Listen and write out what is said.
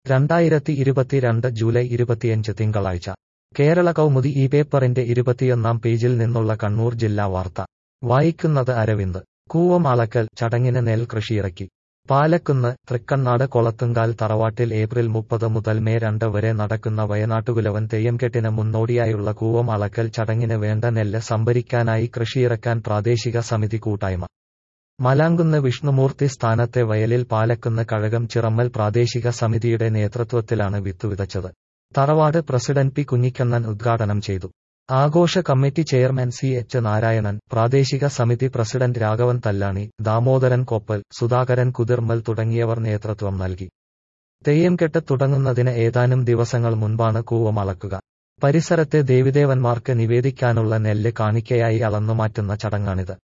രണ്ടായിരത്തി ഇരുപത്തിരണ്ട് ജൂലൈ ഇരുപത്തിയഞ്ച് തിങ്കളാഴ്ച കേരള കൗമുദി ഈ പേപ്പറിന്റെ ഇരുപത്തിയൊന്നാം പേജിൽ നിന്നുള്ള കണ്ണൂർ ജില്ലാ വാർത്ത വായിക്കുന്നത് അരവിന്ദ് കൂവം അളക്കൽ ചടങ്ങിന് നെൽ കൃഷിയിറക്കി പാലക്കുന്ന് തൃക്കണ്ണാട് കൊളത്തുങ്കാൽ തറവാട്ടിൽ ഏപ്രിൽ മുപ്പത് മുതൽ മെയ് രണ്ട് വരെ നടക്കുന്ന വയനാട്ടുകുലവൻ തെയ്യംകെട്ടിന് മുന്നോടിയായുള്ള കൂവം അളക്കൽ ചടങ്ങിന് വേണ്ട നെല്ല് സംഭരിക്കാനായി കൃഷിയിറക്കാൻ പ്രാദേശിക സമിതി കൂട്ടായ്മ മലാങ്കുന്ന് വിഷ്ണുമൂർത്തി സ്ഥാനത്തെ വയലിൽ പാലക്കുന്ന് കഴകം ചിറമ്മൽ പ്രാദേശിക സമിതിയുടെ നേതൃത്വത്തിലാണ് വിത്ത് വിതച്ചത് തറവാട് പ്രസിഡന്റ് പി കുഞ്ഞിക്കണ്ണൻ ഉദ്ഘാടനം ചെയ്തു ആഘോഷ committee chairman C H Narayanan പ്രാദേശിക സമിതി പ്രസിഡന്റ് രാഘവൻ തല്ലാണി ദാമോദരൻ കൊപ്പൽ സുധാകരൻ കുതിർമൽ തുടങ്ങിയവർ നേതൃത്വം നൽകി തെയ്യംകെട്ട് തുടങ്ങുന്നതിന് ഏതാനും ദിവസങ്ങൾ മുൻപാണ് കൂവം അളക്കുക പരിസരത്തെ ദേവിദേവന്മാർക്ക് നിവേദിക്കാനുള്ള നെല്ല് കാണിക്കയായി അളന്നുമാറ്റുന്ന ചടങ്ങാണിത്